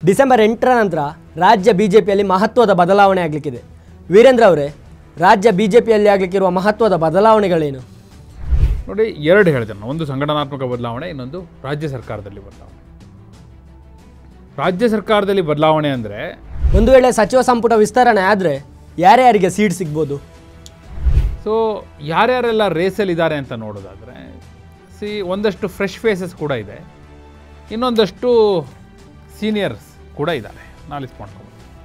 December ಎಂಟರ ನಂತರ ರಾಜ್ಯ ಬಿಜೆಪಿಯಲ್ಲಿ ಮಹತ್ವದ ಬದಲಾವಣೆ ಆಗಲಿಕ್ಕಿದೆ ವೀರೇಂದ್ರ ಅವರೇ ರಾಜ್ಯ ಬಿಜೆಪಿಯಲ್ಲಿ ಆಗಲಿಕ್ಕಿರುವ ಮಹತ್ವದ ಬದಲಾವಣೆಗಳೇನು ನೋಡಿ ಎರಡು ಹೇಳಿದೆ ನಾನು ಒಂದು ಸಂಘಟನಾತ್ಮಕ ಬದಲಾವಣೆ ಇನ್ನೊಂದು ರಾಜ್ಯ ಸರ್ಕಾರದಲ್ಲಿ ಬದಲಾವಣೆ ರಾಜ್ಯ ಸರ್ಕಾರದಲ್ಲಿ ಬದಲಾವಣೆ ಅಂದರೆ ಒಂದು ವೇಳೆ ಸಚಿವ ಸಂಪುಟ ವಿಸ್ತರಣೆ ಆದರೆ ಯಾರ್ಯಾರಿಗೆ ಸೀಟ್ ಸಿಗ್ಬೋದು ಸೊ ಯಾರ್ಯಾರೆಲ್ಲ ರೇಸಲ್ಲಿದ್ದಾರೆ ಅಂತ ನೋಡೋದಾದರೆ ಸಿ ಒಂದಷ್ಟು ಫ್ರೆಶ್ ಫೇಸಸ್ ಕೂಡ ಇದೆ ಇನ್ನೊಂದಷ್ಟು ಸೀನಿಯರ್ಸ್ ಕೂಡ ಇದ್ದಾರೆ ನಾಲಿಸ್ ಮಾಡ್ಕೊಂಡು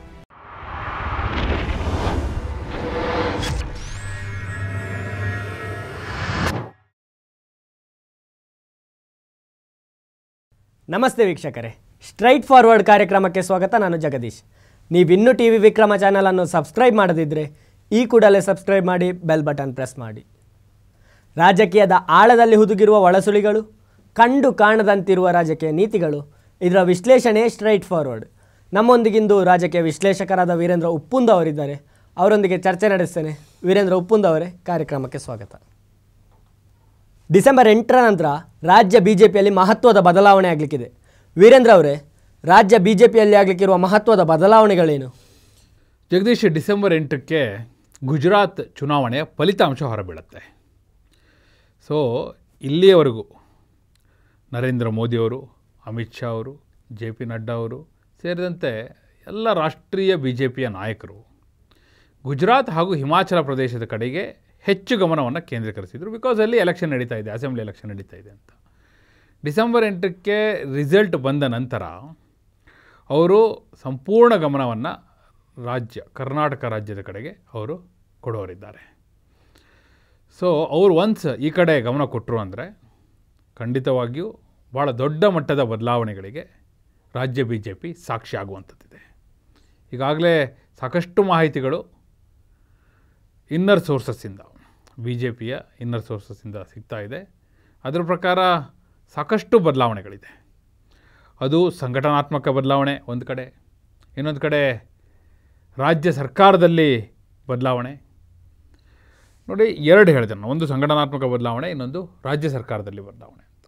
ನಮಸ್ತೆ ವೀಕ್ಷಕರೇ ಸ್ಟ್ರೈಟ್ ಫಾರ್ವರ್ಡ್ ಕಾರ್ಯಕ್ರಮಕ್ಕೆ ಸ್ವಾಗತ ನಾನು ಜಗದೀಶ್ ನೀವಿನ್ನೂ ಟಿ ವಿ ವಿಕ್ರಮ ಚಾನಲನ್ನು ಸಬ್ಸ್ಕ್ರೈಬ್ ಮಾಡದಿದ್ದರೆ ಈ ಕೂಡಲೇ ಸಬ್ಸ್ಕ್ರೈಬ್ ಮಾಡಿ ಬೆಲ್ ಬಟನ್ ಪ್ರೆಸ್ ಮಾಡಿ ರಾಜಕೀಯದ ಆಳದಲ್ಲಿ ಹುದುಗಿರುವ ಒಳಸುಳಿಗಳು ಕಂಡು ಕಾಣದಂತಿರುವ ರಾಜಕೀಯ ನೀತಿಗಳು ಇದರ ವಿಶ್ಲೇಷಣೆ ಸ್ಟ್ರೈಟ್ ಫಾರ್ವರ್ಡ್ ನಮ್ಮೊಂದಿಗಿಂದು ರಾಜಕೀಯ ವಿಶ್ಲೇಷಕರಾದ ವೀರೇಂದ್ರ ಉಪ್ಪುಂದ ಅವರಿದ್ದಾರೆ ಅವರೊಂದಿಗೆ ಚರ್ಚೆ ನಡೆಸ್ತೇನೆ ವೀರೇಂದ್ರ ಉಪ್ಪುಂದ ಅವರೇ ಕಾರ್ಯಕ್ರಮಕ್ಕೆ ಸ್ವಾಗತ ಡಿಸೆಂಬರ್ ಎಂಟರ ನಂತರ ರಾಜ್ಯ ಬಿಜೆಪಿಯಲ್ಲಿ ಮಹತ್ವದ ಬದಲಾವಣೆ ಆಗಲಿಕ್ಕಿದೆ ವೀರೇಂದ್ರ ಅವರೇ ರಾಜ್ಯ ಬಿಜೆಪಿಯಲ್ಲಿ ಆಗಲಿಕ್ಕಿರುವ ಮಹತ್ವದ ಬದಲಾವಣೆಗಳೇನು ಜಗದೀಶ್ ಡಿಸೆಂಬರ್ ಎಂಟಕ್ಕೆ ಗುಜರಾತ್ ಚುನಾವಣೆಯ ಫಲಿತಾಂಶ ಹೊರಬೀಳುತ್ತೆ ಸೊ ಇಲ್ಲಿಯವರೆಗೂ ನರೇಂದ್ರ ಮೋದಿಯವರು ಅಮಿತ್ ಶಾ ಅವರು ಜೆ ಪಿ ನಡ್ಡಾ ಅವರು ಸೇರಿದಂತೆ ಎಲ್ಲ ರಾಷ್ಟ್ರೀಯ ಬಿ ಜೆ ಪಿಯ ನಾಯಕರು ಗುಜರಾತ್ ಹಾಗೂ ಹಿಮಾಚಲ ಪ್ರದೇಶದ ಕಡೆಗೆ ಹೆಚ್ಚು ಗಮನವನ್ನು ಕೇಂದ್ರೀಕರಿಸಿದರು ಬಿಕಾಸ್ ಅಲ್ಲಿ ಎಲೆಕ್ಷನ್ ನಡೀತಾ ಇದೆ ಅಸೆಂಬ್ಲಿ ಎಲೆಕ್ಷನ್ ನಡೀತಾ ಇದೆ ಅಂತ ಡಿಸೆಂಬರ್ ಎಂಟಕ್ಕೆ ರಿಸಲ್ಟ್ ಬಂದ ನಂತರ ಅವರು ಸಂಪೂರ್ಣ ಗಮನವನ್ನು ರಾಜ್ಯ ಕರ್ನಾಟಕ ರಾಜ್ಯದ ಕಡೆಗೆ ಅವರು ಕೊಡೋರಿದ್ದಾರೆ ಸೊ ಅವರು ಒನ್ಸ್ ಈ ಕಡೆ ಗಮನ ಕೊಟ್ಟರು ಅಂದರೆ ಖಂಡಿತವಾಗಿಯೂ ಭಾಳ ದೊಡ್ಡ ಮಟ್ಟದ ಬದಲಾವಣೆಗಳಿಗೆ ರಾಜ್ಯ ಬಿ ಜೆ ಪಿ ಸಾಕ್ಷಿ ಆಗುವಂಥದ್ದಿದೆ ಈಗಾಗಲೇ ಸಾಕಷ್ಟು ಮಾಹಿತಿಗಳು ಇನ್ನರ್ ಸೋರ್ಸಸ್ಸಿಂದ ಬಿ ಜೆ ಪಿಯ ಇನ್ನರ್ ಸೋರ್ಸಸ್ಸಿಂದ ಸಿಗ್ತಾ ಇದೆ ಅದರ ಪ್ರಕಾರ ಸಾಕಷ್ಟು ಬದಲಾವಣೆಗಳಿದೆ ಅದು ಸಂಘಟನಾತ್ಮಕ ಬದಲಾವಣೆ ಒಂದು ಕಡೆ ಇನ್ನೊಂದು ಕಡೆ ರಾಜ್ಯ ಸರ್ಕಾರದಲ್ಲಿ ಬದಲಾವಣೆ ನೋಡಿ ಎರಡು ಹೇಳಿದೆ ನಾನು ಒಂದು ಸಂಘಟನಾತ್ಮಕ ಬದಲಾವಣೆ ಇನ್ನೊಂದು ರಾಜ್ಯ ಸರ್ಕಾರದಲ್ಲಿ ಬದಲಾವಣೆ ಅಂತ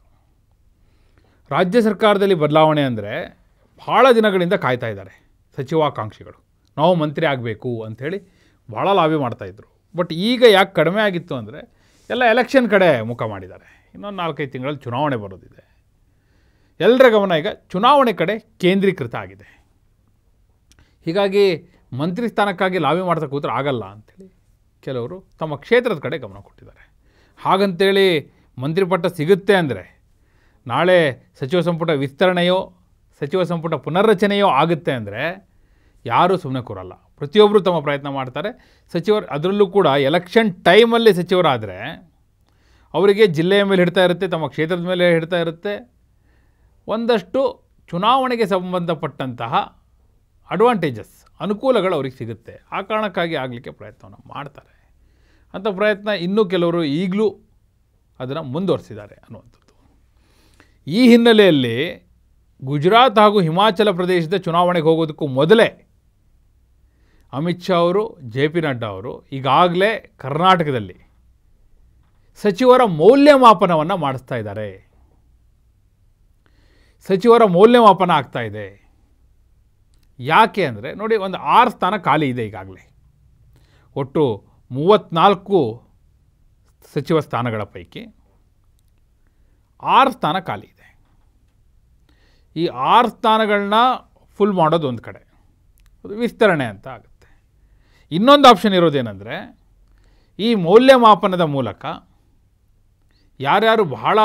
ರಾಜ್ಯ ಸರ್ಕಾರದಲ್ಲಿ ಬದಲಾವಣೆ ಅಂದರೆ ಭಾಳ ದಿನಗಳಿಂದ ಕಾಯ್ತಾ ಇದ್ದಾರೆ ಸಚಿವಾಕಾಂಕ್ಷಿಗಳು ನಾವು ಮಂತ್ರಿ ಆಗಬೇಕು ಅಂಥೇಳಿ ಭಾಳ ಲಾಬಿ ಮಾಡ್ತಾಯಿದ್ರು ಬಟ್ ಈಗ ಯಾಕೆ ಕಡಿಮೆ ಆಗಿತ್ತು ಅಂದರೆ ಎಲ್ಲ ಎಲೆಕ್ಷನ್ ಕಡೆ ಮುಖ ಮಾಡಿದ್ದಾರೆ ಇನ್ನೊಂದು ನಾಲ್ಕೈದು ತಿಂಗಳಲ್ಲಿ ಚುನಾವಣೆ ಬರೋದಿದೆ ಎಲ್ಲರ ಗಮನ ಈಗ ಚುನಾವಣೆ ಕಡೆ ಕೇಂದ್ರೀಕೃತ ಆಗಿದೆ ಹೀಗಾಗಿ ಮಂತ್ರಿ ಸ್ಥಾನಕ್ಕಾಗಿ ಲಾಬಿ ಮಾಡ್ತಾ ಕೂತ್ರೆ ಆಗಲ್ಲ ಅಂಥೇಳಿ ಕೆಲವರು ತಮ್ಮ ಕ್ಷೇತ್ರದ ಕಡೆ ಗಮನ ಕೊಟ್ಟಿದ್ದಾರೆ ಹಾಗಂತೇಳಿ ಮಂತ್ರಿ ಪಟ್ಟ ಸಿಗುತ್ತೆ ಅಂದರೆ ನಾಳೆ ಸಚಿವ ಸಂಪುಟ ವಿಸ್ತರಣೆಯೋ ಸಚಿವ ಸಂಪುಟ ಪುನರ್ರಚನೆಯೋ ಆಗುತ್ತೆ ಅಂದರೆ ಯಾರೂ ಸುಮ್ಮನೆ ಕೂರಲ್ಲ ಪ್ರತಿಯೊಬ್ಬರು ತಮ್ಮ ಪ್ರಯತ್ನ ಮಾಡ್ತಾರೆ ಸಚಿವರು ಅದರಲ್ಲೂ ಕೂಡ ಎಲೆಕ್ಷನ್ ಟೈಮಲ್ಲಿ ಸಚಿವರಾದರೆ ಅವರಿಗೆ ಜಿಲ್ಲೆಯ ಮೇಲೆ ಹಿಡ್ತಾ ಇರುತ್ತೆ ತಮ್ಮ ಕ್ಷೇತ್ರದ ಮೇಲೆ ಹಿಡ್ತಾ ಇರುತ್ತೆ ಒಂದಷ್ಟು ಚುನಾವಣೆಗೆ ಸಂಬಂಧಪಟ್ಟಂತಹ ಅಡ್ವಾಂಟೇಜಸ್ ಅನುಕೂಲಗಳು ಅವ್ರಿಗೆ ಸಿಗುತ್ತೆ ಆ ಕಾರಣಕ್ಕಾಗಿ ಆಗಲಿಕ್ಕೆ ಪ್ರಯತ್ನವನ್ನು ಮಾಡ್ತಾರೆ ಅಂಥ ಪ್ರಯತ್ನ ಇನ್ನೂ ಕೆಲವರು ಈಗಲೂ ಅದನ್ನು ಮುಂದುವರಿಸಿದ್ದಾರೆ ಅನ್ನುವಂಥದ್ದು ಈ ಹಿನ್ನೆಲೆಯಲ್ಲಿ ಗುಜರಾತ್ ಹಾಗೂ ಹಿಮಾಚಲ ಪ್ರದೇಶದ ಚುನಾವಣೆಗೆ ಹೋಗೋದಕ್ಕೂ ಮೊದಲೇ ಅಮಿತ್ ಶಾ ಅವರು ಜೆ ಪಿ ನಡ್ಡಾ ಅವರು ಈಗಾಗಲೇ ಕರ್ನಾಟಕದಲ್ಲಿ ಸಚಿವರ ಮೌಲ್ಯಮಾಪನವನ್ನು ಮಾಡಿಸ್ತಾ ಇದ್ದಾರೆ ಸಚಿವರ ಮೌಲ್ಯಮಾಪನ ಆಗ್ತಾ ಇದೆ ಯಾಕೆ ಅಂದರೆ ನೋಡಿ ಒಂದು ಆರು ಸ್ಥಾನ ಖಾಲಿ ಇದೆ ಈಗಾಗಲೇ ಒಟ್ಟು ಮೂವತ್ತ್ನಾಲ್ಕು ಸಚಿವ ಸ್ಥಾನಗಳ ಪೈಕಿ ಆರು ಸ್ಥಾನ ಖಾಲಿ ಇದೆ ಈ ಆರು ಸ್ಥಾನಗಳನ್ನ ಫುಲ್ ಮಾಡೋದು ಒಂದು ಕಡೆ ಅದು ವಿಸ್ತರಣೆ ಅಂತ ಆಗುತ್ತೆ ಇನ್ನೊಂದು ಆಪ್ಷನ್ ಇರೋದೇನೆಂದರೆ ಈ ಮೌಲ್ಯಮಾಪನದ ಮೂಲಕ ಯಾರ್ಯಾರು ಬಹಳ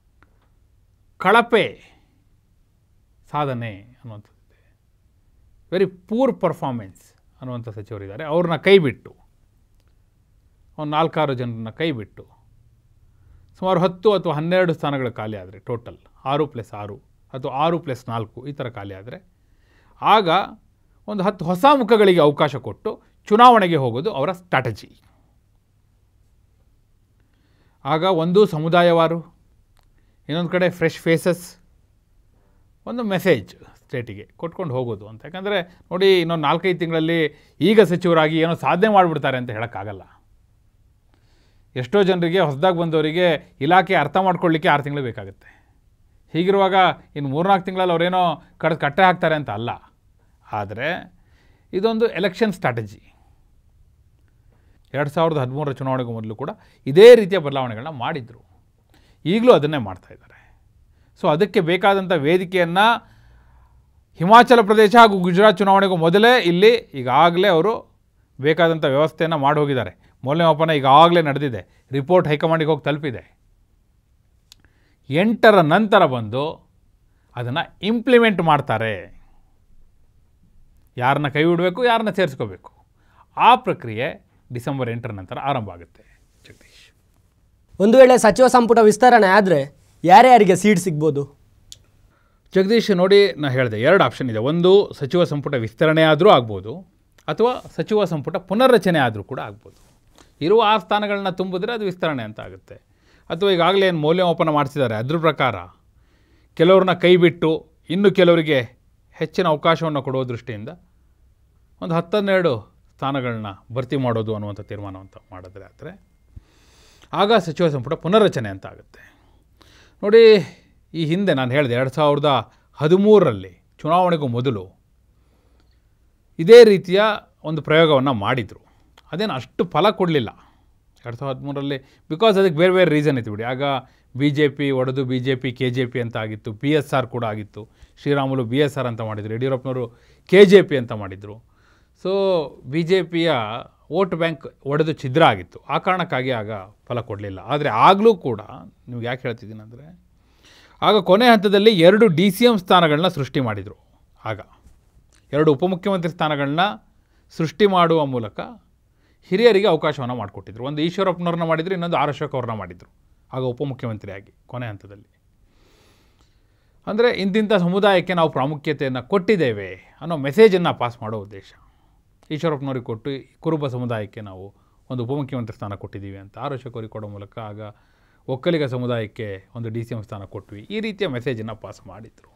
ಕಳಪೆ ಸಾಧನೆ ಅನ್ನುವಂಥದ್ದಿದೆ ವೆರಿ ಪೂರ್ ಪರ್ಫಾರ್ಮೆನ್ಸ್ ಅನ್ನುವಂಥ ಸಚಿವರಿದ್ದಾರೆ ಅವ್ರನ್ನ ಕೈ ಬಿಟ್ಟು ಒಂದು ನಾಲ್ಕಾರು ಜನರನ್ನ ಕೈ ಬಿಟ್ಟು ಸುಮಾರು ಹತ್ತು ಅಥವಾ ಹನ್ನೆರಡು ಸ್ಥಾನಗಳು ಖಾಲಿ ಆದರೆ ಟೋಟಲ್ ಆರು ಪ್ಲಸ್ ಆರು ಅಥವಾ ಆರು ಪ್ಲಸ್ ನಾಲ್ಕು ಈ ಥರ ಖಾಲಿ ಆದರೆ ಆಗ ಒಂದು ಹತ್ತು ಹೊಸ ಮುಖಗಳಿಗೆ ಅವಕಾಶ ಕೊಟ್ಟು ಚುನಾವಣೆಗೆ ಹೋಗೋದು ಅವರ ಸ್ಟ್ರಾಟಜಿ ಆಗ ಒಂದು ಸಮುದಾಯವಾರು ಇನ್ನೊಂದು ಕಡೆ ಫ್ರೆಶ್ ಫೇಸಸ್ ಒಂದು ಮೆಸೇಜ್ ಸ್ಟೇಟಿಗೆ ಕೊಟ್ಕೊಂಡು ಹೋಗೋದು ಅಂತ ಯಾಕಂದರೆ ನೋಡಿ ಇನ್ನೊಂದು ನಾಲ್ಕೈದು ತಿಂಗಳಲ್ಲಿ ಈಗ ಸಚಿವರಾಗಿ ಏನೋ ಸಾಧನೆ ಮಾಡಿಬಿಡ್ತಾರೆ ಅಂತ ಹೇಳೋಕ್ಕಾಗಲ್ಲ ಎಷ್ಟೋ ಜನರಿಗೆ ಹೊಸದಾಗಿ ಬಂದವರಿಗೆ ಇಲಾಖೆ ಅರ್ಥ ಮಾಡ್ಕೊಳ್ಳಿಕ್ಕೆ ಆರು ತಿಂಗಳು ಬೇಕಾಗುತ್ತೆ ಹೀಗಿರುವಾಗ ಇನ್ನು ಮೂರ್ನಾಲ್ಕು ತಿಂಗಳಲ್ಲಿ ಅವರೇನೋ ಕಡ್ದು ಕಟ್ಟೆ ಹಾಕ್ತಾರೆ ಅಂತ ಅಲ್ಲ ಆದರೆ ಇದೊಂದು ಎಲೆಕ್ಷನ್ ಸ್ಟ್ರಾಟಜಿ ಎರಡು ಸಾವಿರದ ಹದಿಮೂರರ ಚುನಾವಣೆಗೂ ಮೊದಲು ಕೂಡ ಇದೇ ರೀತಿಯ ಬದಲಾವಣೆಗಳನ್ನ ಮಾಡಿದರು ಈಗಲೂ ಅದನ್ನೇ ಮಾಡ್ತಾ ಇದ್ದಾರೆ ಸೊ ಅದಕ್ಕೆ ಬೇಕಾದಂಥ ವೇದಿಕೆಯನ್ನು ಹಿಮಾಚಲ ಪ್ರದೇಶ ಹಾಗೂ ಗುಜರಾತ್ ಚುನಾವಣೆಗೂ ಮೊದಲೇ ಇಲ್ಲಿ ಈಗಾಗಲೇ ಅವರು ಬೇಕಾದಂಥ ವ್ಯವಸ್ಥೆಯನ್ನು ಮಾಡಿ ಹೋಗಿದ್ದಾರೆ ಮೌಲ್ಯಮಾಪನ ಈಗಾಗಲೇ ನಡೆದಿದೆ ರಿಪೋರ್ಟ್ ಹೈಕಮಾಂಡಿಗೆ ಹೋಗಿ ತಲುಪಿದೆ ಎಂಟರ ನಂತರ ಬಂದು ಅದನ್ನು ಇಂಪ್ಲಿಮೆಂಟ್ ಮಾಡ್ತಾರೆ ಯಾರನ್ನ ಕೈ ಬಿಡಬೇಕು ಯಾರನ್ನ ಸೇರಿಸ್ಕೋಬೇಕು ಆ ಪ್ರಕ್ರಿಯೆ ಡಿಸೆಂಬರ್ ಎಂಟರ ನಂತರ ಆರಂಭ ಆಗುತ್ತೆ ಜಗದೀಶ್ ಒಂದು ವೇಳೆ ಸಚಿವ ಸಂಪುಟ ವಿಸ್ತರಣೆ ಆದರೆ ಯಾರ್ಯಾರಿಗೆ ಸೀಟ್ ಸಿಗ್ಬೋದು ಜಗದೀಶ್ ನೋಡಿ ನಾನು ಹೇಳಿದೆ ಎರಡು ಆಪ್ಷನ್ ಇದೆ ಒಂದು ಸಚಿವ ಸಂಪುಟ ವಿಸ್ತರಣೆ ಆದರೂ ಆಗ್ಬೋದು ಅಥವಾ ಸಚಿವ ಸಂಪುಟ ಪುನರ್ರಚನೆ ಆದರೂ ಕೂಡ ಆಗ್ಬೋದು ಇರುವ ಆ ಸ್ಥಾನಗಳನ್ನ ತುಂಬಿದ್ರೆ ಅದು ವಿಸ್ತರಣೆ ಅಂತ ಆಗುತ್ತೆ ಅಥವಾ ಈಗಾಗಲೇ ಏನು ಮೌಲ್ಯಮಾಪನ ಮಾಡಿಸಿದ್ದಾರೆ ಅದ್ರ ಪ್ರಕಾರ ಕೆಲವ್ರನ್ನ ಕೈ ಬಿಟ್ಟು ಇನ್ನು ಕೆಲವರಿಗೆ ಹೆಚ್ಚಿನ ಅವಕಾಶವನ್ನು ಕೊಡುವ ದೃಷ್ಟಿಯಿಂದ ಒಂದು ಹತ್ತನ್ನೆರಡು ಸ್ಥಾನಗಳನ್ನ ಭರ್ತಿ ಮಾಡೋದು ಅನ್ನುವಂಥ ತೀರ್ಮಾನವಂತ ಮಾಡಿದ್ರೆ ಆದರೆ ಆಗ ಸಚಿವ ಸಂಪುಟ ಪುನರ್ರಚನೆ ಅಂತ ಆಗುತ್ತೆ ನೋಡಿ ಈ ಹಿಂದೆ ನಾನು ಹೇಳಿದೆ ಎರಡು ಸಾವಿರದ ಹದಿಮೂರರಲ್ಲಿ ಚುನಾವಣೆಗೂ ಮೊದಲು ಇದೇ ರೀತಿಯ ಒಂದು ಪ್ರಯೋಗವನ್ನು ಮಾಡಿದರು ಅದೇನು ಅಷ್ಟು ಫಲ ಕೊಡಲಿಲ್ಲ ಎರಡು ಸಾವಿರದ ಹದಿಮೂರರಲ್ಲಿ ಬಿಕಾಸ್ ಅದಕ್ಕೆ ಬೇರೆ ಬೇರೆ ರೀಸನ್ ಇತ್ತು ಬಿಡಿ ಆಗ ಬಿ ಜೆ ಪಿ ಒಡೆದು B J P K J P ಅಂತ ಆಗಿತ್ತು ಪಿ ಎಸ್ ಆರ್ ಕೂಡ ಆಗಿತ್ತು ಶ್ರೀರಾಮುಲು ಬಿ ಎಸ್ ಆರ್ ಅಂತ ಮಾಡಿದರು ಯಡಿಯೂರಪ್ಪನವರು ಕೆ ಜೆ ಪಿ ಅಂತ ಮಾಡಿದರು ಸೊ ಬಿ ಜೆ ಪಿಯ ವೋಟ್ ಬ್ಯಾಂಕ್ ಒಡೆದು ಛಿದ್ರ ಆಗಿತ್ತು ಆ ಕಾರಣಕ್ಕಾಗಿ ಆಗ ಫಲ ಕೊಡಲಿಲ್ಲ ಆದರೆ ಆಗಲೂ ಕೂಡ ನಿಮ್ಗೆ ಯಾಕೆ ಹೇಳ್ತಿದ್ದೀನಿ ಅಂದರೆ ಆಗ ಕೊನೆ ಹಂತದಲ್ಲಿ ಎರಡು ಡಿ ಸಿ ಎಮ್ ಸ್ಥಾನಗಳನ್ನ ಸೃಷ್ಟಿ ಮಾಡಿದರು ಆಗ ಎರಡು ಉಪಮುಖ್ಯಮಂತ್ರಿ ಸ್ಥಾನಗಳನ್ನ ಸೃಷ್ಟಿ ಮಾಡುವ ಮೂಲಕ ಹಿರಿಯರಿಗೆ ಅವಕಾಶವನ್ನು ಮಾಡಿಕೊಟ್ಟಿದ್ರು ಒಂದು ಈಶ್ವರಪ್ಪನವ್ರನ್ನ ಮಾಡಿದ್ರು ಇನ್ನೊಂದು ಆರ್ ಅಶೋಕ್ ಅವ್ರನ್ನ ಮಾಡಿದರು ಆಗ ಉಪಮುಖ್ಯಮಂತ್ರಿಯಾಗಿ ಕೊನೆ ಹಂತದಲ್ಲಿ ಅಂದರೆ ಇಂತಿಂಥ ಸಮುದಾಯಕ್ಕೆ ನಾವು ಪ್ರಾಮುಖ್ಯತೆಯನ್ನು ಕೊಟ್ಟಿದ್ದೇವೆ ಅನ್ನೋ ಮೆಸೇಜನ್ನು ಪಾಸ್ ಮಾಡೋ ಉದ್ದೇಶ ಈಶ್ವರಪ್ಪನವ್ರಿಗೆ ಕೊಟ್ಟು ಕುರುಬ ಸಮುದಾಯಕ್ಕೆ ನಾವು ಒಂದು ಉಪಮುಖ್ಯಮಂತ್ರಿ ಸ್ಥಾನ ಕೊಟ್ಟಿದ್ದೀವಿ ಅಂತ ಆರ್ ಅಶೋಕ್ ಅವ್ರಿಗೆ ಕೊಡೋ ಮೂಲಕ ಆಗ ಒಕ್ಕಲಿಗ ಸಮುದಾಯಕ್ಕೆ ಒಂದು ಡಿ ಸಿ ಎಂ ಸ್ಥಾನ ಕೊಟ್ವಿ ಈ ರೀತಿಯ ಮೆಸೇಜನ್ನು ಪಾಸ್ ಮಾಡಿದರು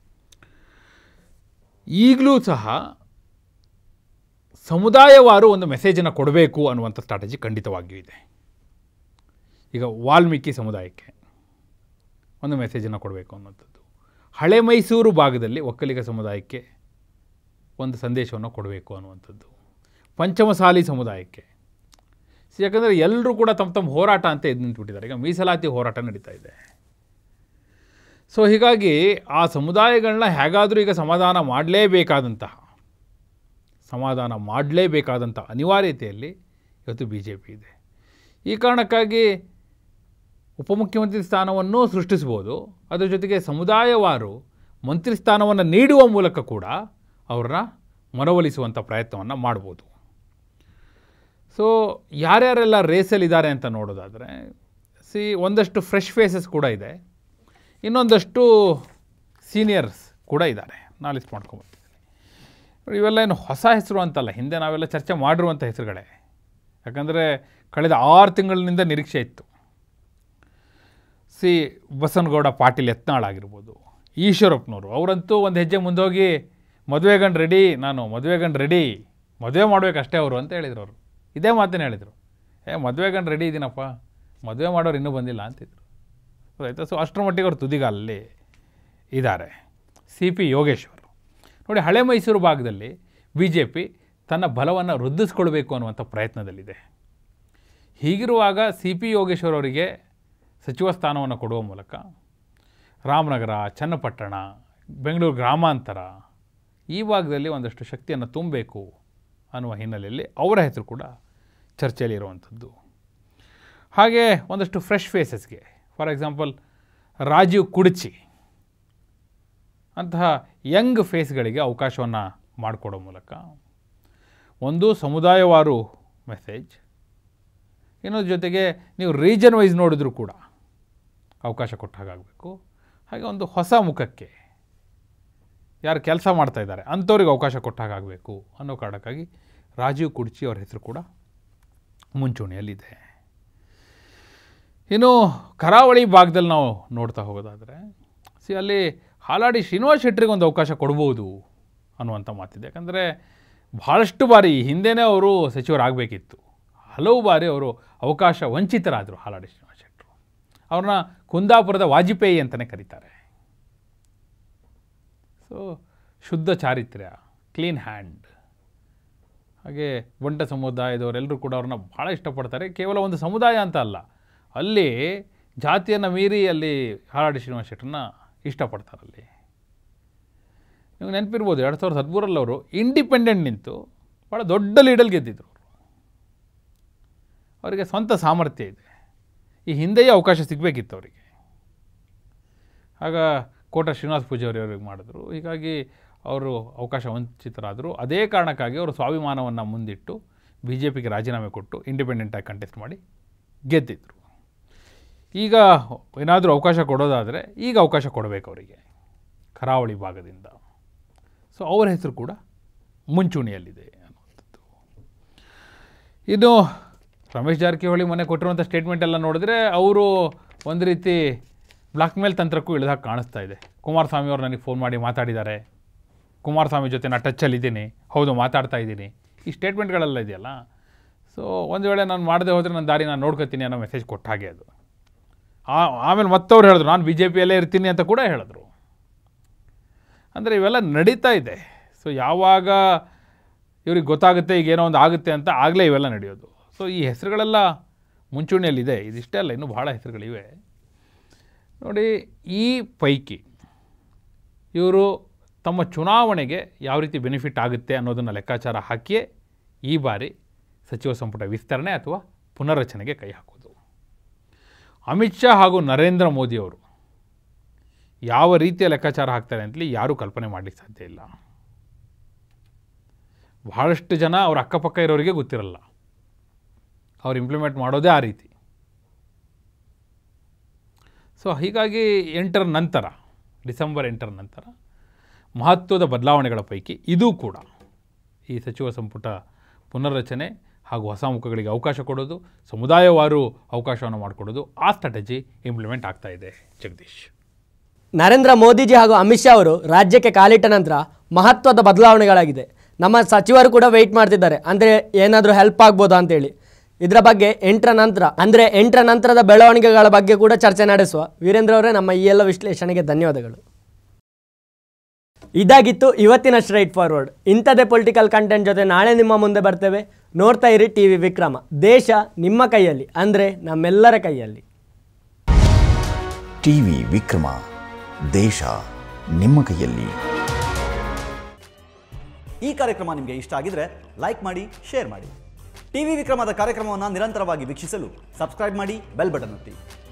ಈಗಲೂ ಸಹ ಸಮುದಾಯವಾರು ಒಂದು ಮೆಸೇಜನ್ನು ಕೊಡಬೇಕು ಅನ್ನುವಂಥ ಸ್ಟ್ರಾಟಜಿ ಖಂಡಿತವಾಗಿಯೂ ಇದೆ ಈಗ ವಾಲ್ಮೀಕಿ ಸಮುದಾಯಕ್ಕೆ ಒಂದು ಮೆಸೇಜನ್ನು ಕೊಡಬೇಕು ಅನ್ನುವಂಥದ್ದು ಹಳೆ ಮೈಸೂರು ಭಾಗದಲ್ಲಿ ಒಕ್ಕಲಿಗ ಸಮುದಾಯಕ್ಕೆ ಒಂದು ಸಂದೇಶವನ್ನು ಕೊಡಬೇಕು ಅನ್ನುವಂಥದ್ದು ಪಂಚಮಸಾಲಿ ಸಮುದಾಯಕ್ಕೆ ಯಾಕಂದರೆ ಎಲ್ಲರೂ ಕೂಡ ತಮ್ಮ ತಮ್ಮ ಹೋರಾಟ ಅಂತ ಎದ್ದು ನಿಂತುಬಿಟ್ಟಿದ್ದಾರೆ ಈಗ ಮೀಸಲಾತಿ ಹೋರಾಟ ನಡೀತಾ ಇದೆ ಸೊ ಹೀಗಾಗಿ ಆ ಸಮುದಾಯಗಳನ್ನ ಹೇಗಾದರೂ ಈಗ ಸಮಾಧಾನ ಮಾಡಲೇಬೇಕಾದಂತಹ ಸಮಾಧಾನ ಮಾಡಲೇಬೇಕಾದಂಥ ಅನಿವಾರ್ಯತೆಯಲ್ಲಿ ಇವತ್ತು ಬಿ ಜೆ ಪಿ ಇದೆ ಈ ಕಾರಣಕ್ಕಾಗಿ ಉಪಮುಖ್ಯಮಂತ್ರಿ ಸ್ಥಾನವನ್ನು ಸೃಷ್ಟಿಸ್ಬೋದು ಅದರ ಜೊತೆಗೆ ಸಮುದಾಯವಾರು ಮಂತ್ರಿ ಸ್ಥಾನವನ್ನು ನೀಡುವ ಮೂಲಕ ಕೂಡ ಅವ್ರನ್ನ ಮನವೊಲಿಸುವಂಥ ಪ್ರಯತ್ನವನ್ನು ಮಾಡ್ಬೋದು ಸೊ ಯಾರ್ಯಾರೆಲ್ಲ ರೇಸಲ್ಲಿದ್ದಾರೆ ಅಂತ ನೋಡೋದಾದರೆ ಸಿ ಒಂದಷ್ಟು ಫ್ರೆಶ್ ಫೇಸಸ್ ಕೂಡ ಇದೆ ಇನ್ನೊಂದಷ್ಟು ಸೀನಿಯರ್ಸ್ ಕೂಡ ಇದ್ದಾರೆ ನಾನು ಲಿಸ್ಟ್ ಮಾಡ್ಕೊಂಬರ್ತಿದ್ದೀನಿ ಇವೆಲ್ಲ ಏನು ಹೊಸ ಹೆಸರು ಅಂತಲ್ಲ ಹಿಂದೆ ನಾವೆಲ್ಲ ಚರ್ಚೆ ಮಾಡಿರುವಂಥ ಹೆಸರುಗಳೇ ಯಾಕಂದರೆ ಕಳೆದ ಆರು ತಿಂಗಳಿನಿಂದ ನಿರೀಕ್ಷೆ ಇತ್ತು ಸಿ ಬಸನಗೌಡ ಪಾಟೀಲ್ ಯತ್ನಾಳ್ ಆಗಿರ್ಬೋದು ಈಶ್ವರಪ್ಪನವರು ಅವರಂತೂ ಒಂದು ಹೆಜ್ಜೆ ಮುಂದೋಗಿ ಮದುವೆ ಗಂಡು ರೆಡಿ ನಾನು ಮದುವೆ ಗಂಡು ರೆಡಿ ಮದುವೆ ಮಾಡಬೇಕಷ್ಟೇ ಅವರು ಅಂತ ಹೇಳಿದ್ರು ಅವರು ಇದೇ ಮಾತನ್ನು ಹೇಳಿದರು ಏ ಮದುವೆ ಗಂಡು ರೆಡಿ ಇದ್ದೀನಪ್ಪ ಮದುವೆ ಮಾಡೋರು ಇನ್ನೂ ಬಂದಿಲ್ಲ ಅಂತಿದ್ರು ಆಯಿತಾ ಸೊ ಅಷ್ಟರ ಮಟ್ಟಿಗೆ ಅವ್ರು ತುದಿಗಾಲಲ್ಲಿ ಇದ್ದಾರೆ ಸಿ ಪಿ ಯೋಗೇಶ್ವರ್ ನೋಡಿ ಹಳೆ ಮೈಸೂರು ಭಾಗದಲ್ಲಿ ಬಿ ಜೆ ಪಿ ತನ್ನ ಬಲವನ್ನು ವೃದ್ಧಿಸ್ಕೊಳ್ಬೇಕು ಅನ್ನುವಂಥ ಪ್ರಯತ್ನದಲ್ಲಿದೆ ಹೀಗಿರುವಾಗ ಸಿ ಪಿ ಯೋಗೇಶ್ವರ್ ಅವರಿಗೆ ಸಚಿವ ಸ್ಥಾನವನ್ನು ಕೊಡುವ ಮೂಲಕ ರಾಮನಗರ ಚನ್ನಪಟ್ಟಣ ಬೆಂಗಳೂರು ಗ್ರಾಮಾಂತರ ಈ ಭಾಗದಲ್ಲಿ ಒಂದಷ್ಟು ಶಕ್ತಿಯನ್ನು ತುಂಬಬೇಕು ಅನ್ನುವ ಹಿನ್ನೆಲೆಯಲ್ಲಿ ಅವರ ಹೆಸರು ಕೂಡ ಚರ್ಚೆಯಲ್ಲಿ ಇರುವಂಥದ್ದು ಹಾಗೆ ಒಂದಷ್ಟು ಫ್ರೆಶ್ ಫೇಸಸ್ಗೆ ಫಾರ್ ಎಕ್ಸಾಂಪಲ್ ರಾಜೀವ್ ಕುಡಚಿ ಅಂತಹ ಯಂಗ್ ಫೇಸ್ಗಳಿಗೆ ಅವಕಾಶವನ್ನು ಮಾಡಿಕೊಡೋ ಮೂಲಕ ಒಂದು ಸಮುದಾಯವಾರು ಮೆಸೇಜ್ ಇನ್ನೊಂದ್ರ ಜೊತೆಗೆ ನೀವು ರೀಜನ್ ವೈಸ್ ನೋಡಿದ್ರೂ ಕೂಡ ಅವಕಾಶ ಕೊಟ್ಟ ಹಾಗಾಗಬೇಕು ಹಾಗೆ ಒಂದು ಹೊಸ ಮುಖಕ್ಕೆ ಯಾರು ಕೆಲಸ ಮಾಡ್ತಾ ಇದ್ದಾರೆ ಅಂಥವ್ರಿಗೆ ಅವಕಾಶ ಕೊಟ್ಟ ಹಾಗಾಗಬೇಕು ಅನ್ನೋ ಕಾರಣಕ್ಕಾಗಿ ರಾಜೀವ್ ಕುಡ್ಚಿ ಅವ್ರ ಹೆಸರು ಕೂಡ ಮುಂಚೂಣಿಯಲ್ಲಿದೆ ಇನ್ನು ಕರಾವಳಿ ಭಾಗದಲ್ಲಿ ನಾವು ನೋಡ್ತಾ ಹೋಗೋದಾದರೆ ಸಿ ಅಲ್ಲಿ ಹಾಲಾಡಿ ಶ್ರೀನಿವಾಸ್ ಶೆಟ್ಟರಿಗೆ ಒಂದು ಅವಕಾಶ ಕೊಡ್ಬೋದು ಅನ್ನುವಂಥ ಮಾತಿದೆ ಯಾಕಂದರೆ ಭಾಳಷ್ಟು ಬಾರಿ ಈ ಹಿಂದೆನೇ ಅವರು ಸಚಿವರಾಗಬೇಕಿತ್ತು ಹಲವು ಬಾರಿ ಅವರು ಅವಕಾಶ ವಂಚಿತರಾದರು ಹಾಲಾಡಿ ಶ್ರೀನಿವಾಸ್ ಶೆಟ್ಟರು ಅವ್ರನ್ನ ಕುಂದಾಪುರದ ವಾಜಪೇಯಿ ಅಂತಲೇ ಕರೀತಾರೆ ಸೊ ಶುದ್ಧ ಚಾರಿತ್ರ್ಯ ಕ್ಲೀನ್ ಹ್ಯಾಂಡ್ ಹಾಗೆ ಒಂಟ ಸಮುದಾಯದವರೆಲ್ಲರೂ ಕೂಡ ಅವ್ರನ್ನ ಭಾಳ ಇಷ್ಟಪಡ್ತಾರೆ ಕೇವಲ ಒಂದು ಸಮುದಾಯ ಅಂತ ಅಲ್ಲ ಅಲ್ಲಿ ಜಾತಿಯನ್ನು ಮೀರಿ ಅಲ್ಲಿ ಹಾರಾಡಿ ಶ್ರೀನಿವಾಸ ಶೆಟ್ಟರನ್ನ ಇಷ್ಟಪಡ್ತಾರಲ್ಲಿ ನೀವು ನೆನಪಿರ್ಬೋದು ಎರಡು ಸಾವಿರದ ಹದಿಮೂರಲ್ಲಿ ಅವರು ಇಂಡಿಪೆಂಡೆಂಟ್ ನಿಂತು ಭಾಳ ದೊಡ್ಡ ಲೀಡಲ್ ಗೆದ್ದಿದ್ರು ಅವರು ಅವರಿಗೆ ಸ್ವಂತ ಸಾಮರ್ಥ್ಯ ಇದೆ ಈ ಹಿಂದೆಯೇ ಅವಕಾಶ ಸಿಗಬೇಕಿತ್ತು ಅವರಿಗೆ ಆಗ ಕೋಟ ಶ್ರೀನಿವಾಸ ಪೂಜಾರಿ ಅವರಿಗೆ ಮಾಡಿದ್ರು ಹೀಗಾಗಿ ಅವರು ಅವಕಾಶ ವಂಚಿತರಾದರು ಅದೇ ಕಾರಣಕ್ಕಾಗಿ ಅವರು ಸ್ವಾಭಿಮಾನವನ್ನು ಮುಂದಿಟ್ಟು ಬಿ ಜೆ ಪಿಗೆ ರಾಜೀನಾಮೆ ಕೊಟ್ಟು ಇಂಡಿಪೆಂಡೆಂಟಾಗಿ ಕಂಟೆಸ್ಟ್ ಮಾಡಿ ಗೆದ್ದಿದ್ರು ಈಗ ಏನಾದರೂ ಅವಕಾಶ ಕೊಡೋದಾದರೆ ಈಗ ಅವಕಾಶ ಕೊಡಬೇಕು ಅವರಿಗೆ ಕರಾವಳಿ ಭಾಗದಿಂದ ಸೊ ಅವರ ಹೆಸರು ಕೂಡ ಮುಂಚೂಣಿಯಲ್ಲಿದೆ ಅನ್ನುವಂಥದ್ದು ಇನ್ನು ರಮೇಶ್ ಜಾರಕಿಹೊಳಿ ಮೊನ್ನೆ ಕೊಟ್ಟಿರುವಂಥ ಸ್ಟೇಟ್ಮೆಂಟ್ ಎಲ್ಲ ನೋಡಿದ್ರೆ ಅವರು ಒಂದು ರೀತಿ ಬ್ಲಾಕ್ ಮೇಲ್ ತಂತ್ರಕ್ಕೂ ಇಳಿದಾಗ ಕಾಣಿಸ್ತಾ ಇದೆ ಕುಮಾರಸ್ವಾಮಿ ಅವರು ನನಗೆ ಫೋನ್ ಮಾಡಿ ಮಾತಾಡಿದ್ದಾರೆ ಕುಮಾರಸ್ವಾಮಿ ಜೊತೆ ನಾನು ಟಚ್ಚಲ್ಲಿದ್ದೀನಿ ಹೌದು ಮಾತಾಡ್ತಾ ಇದ್ದೀನಿ ಈ ಸ್ಟೇಟ್ಮೆಂಟ್ಗಳೆಲ್ಲ ಇದೆಯಲ್ಲ ಸೊ ಒಂದು ವೇಳೆ ನಾನು ಮಾಡದೆ ಹೋದರೆ ನನ್ನ ದಾರಿ ನಾನು ನೋಡ್ಕೊತೀನಿ ಅನ್ನೋ ಮೆಸೇಜ್ ಕೊಟ್ಟ ಹಾಗೆ ಅದು ಆ- ಆಮೇಲೆ ಮತ್ತವ್ರು ಹೇಳಿದ್ರು ನಾನು ಬಿ ಜೆ ಪಿಯಲ್ಲೇ ಇರ್ತೀನಿ ಅಂತ ಕೂಡ ಹೇಳಿದ್ರು ಅಂದರೆ ಇವೆಲ್ಲ ನಡೀತಾ ಇದೆ ಸೊ ಯಾವಾಗ ಇವ್ರಿಗೆ ಗೊತ್ತಾಗುತ್ತೆ ಈಗ ಏನೋ ಒಂದು ಆಗುತ್ತೆ ಅಂತ ಆಗಲೇ ಇವೆಲ್ಲ ನಡೆಯೋದು ಸೊ ಈ ಹೆಸರುಗಳೆಲ್ಲ ಮುಂಚೂಣಿಯಲ್ಲಿದೆ ಇದಿಷ್ಟೇ ಅಲ್ಲ ಇನ್ನೂ ಭಾಳ ಹೆಸರುಗಳಿವೆ ನೋಡಿ ಈ ಪೈಕಿ ಇವರು ತಮ್ಮ ಚುನಾವಣೆಗೆ ಯಾವ ರೀತಿ ಬೆನಿಫಿಟ್ ಆಗುತ್ತೆ ಅನ್ನೋದನ್ನು ಲೆಕ್ಕಾಚಾರ ಹಾಕಿಯೇ ಈ ಬಾರಿ ಸಚಿವ ಸಂಪುಟ ವಿಸ್ತರಣೆ ಅಥವಾ ಪುನರ್ರಚನೆಗೆ ಕೈ ಹಾಕೋದು ಅಮಿತ್ ಶಾ ಹಾಗೂ ನರೇಂದ್ರ ಮೋದಿಯವರು ಯಾವ ರೀತಿಯ ಲೆಕ್ಕಾಚಾರ ಹಾಕ್ತಾರೆ ಅಂತಲೇ ಯಾರೂ ಕಲ್ಪನೆ ಮಾಡಲಿಕ್ಕೆ ಸಾಧ್ಯ ಇಲ್ಲ ಬಹಳಷ್ಟು ಜನ ಅವ್ರ ಅಕ್ಕಪಕ್ಕ ಇರೋರಿಗೆ ಗೊತ್ತಿರಲ್ಲ ಅವ್ರು ಇಂಪ್ಲಿಮೆಂಟ್ ಮಾಡೋದೇ ಆ ರೀತಿ ಸೊ ಹೀಗಾಗಿ ಎಂಟರ ನಂತರ ಡಿಸೆಂಬರ್ ಎಂಟರ ನಂತರ ಮಹತ್ವದ ಬದಲಾವಣೆಗಳ ಪೈಕಿ ಇದೂ ಕೂಡ ಈ ಸಚಿವ ಸಂಪುಟ ಪುನರ್ರಚನೆ ಹಾಗೂ ಹೊಸ ಮುಖಗಳಿಗೆ ಅವಕಾಶ ಕೊಡೋದು ಸಮುದಾಯವಾರು ಅವಕಾಶವನ್ನು ಮಾಡಿಕೊಡೋದು ಆ ಸ್ಟ್ರಾಟಜಿ ಇಂಪ್ಲಿಮೆಂಟ್ ಆಗ್ತಾ ಇದೆ ಜಗದೀಶ್ ನರೇಂದ್ರ ಮೋದಿಜಿ ಹಾಗೂ ಅಮಿತ್ ಶಾ ಅವರು ರಾಜ್ಯಕ್ಕೆ ಕಾಲಿಟ್ಟ ನಂತರ ಮಹತ್ವದ ಬದಲಾವಣೆಗಳಾಗಿದೆ ನಮ್ಮ ಸಚಿವರು ಕೂಡ ವೆಯ್ಟ್ ಮಾಡ್ತಿದ್ದಾರೆ ಅಂದರೆ ಏನಾದರೂ ಹೆಲ್ಪ್ ಆಗ್ಬೋದಾ ಅಂತೇಳಿ ಇದರ ಬಗ್ಗೆ ಎಂಟರ ನಂತರ ಅಂದರೆ ಎಂಟರ ನಂತರದ ಬೆಳವಣಿಗೆಗಳ ಬಗ್ಗೆ ಕೂಡ ಚರ್ಚೆ ನಡೆಸುವ ವೀರೇಂದ್ರ ಅವರೇ ನಮ್ಮ ಈ ಎಲ್ಲ ವಿಶ್ಲೇಷಣೆಗೆ ಧನ್ಯವಾದಗಳು ಇದಾಗಿತ್ತು ಇವತ್ತಿನ ಸ್ಟ್ರೈಟ್ ಫಾರ್ವರ್ಡ್ ಇಂಥದೇ ಪೊಲಿಟಿಕಲ್ ಕಂಟೆಂಟ್ ಜೊತೆ ನಾಳೆ ನಿಮ್ಮ ಮುಂದೆ ಬರ್ತೇವೆ ನೋಡ್ತಾ ಇರಿ ಟಿ ವಿ ವಿಕ್ರಮ ದೇಶ ನಿಮ್ಮ ಕೈಯಲ್ಲಿ ಅಂದರೆ ನಮ್ಮೆಲ್ಲರ ಕೈಯಲ್ಲಿ ಟಿವಿ ವಿಕ್ರಮ ದೇಶ ನಿಮ್ಮ ಕೈಯಲ್ಲಿ ಈ ಕಾರ್ಯಕ್ರಮ ನಿಮಗೆ ಇಷ್ಟ ಆಗಿದ್ರೆ ಲೈಕ್ ಮಾಡಿ ಶೇರ್ ಮಾಡಿ ಟಿವಿ ವಿಕ್ರಮದ ಕಾರ್ಯಕ್ರಮವನ್ನು ನಿರಂತರವಾಗಿ ವೀಕ್ಷಿಸಲು ಸಬ್ಸ್ಕ್ರೈಬ್ ಮಾಡಿ ಬೆಲ್ ಬಟನ್ ಒತ್ತಿ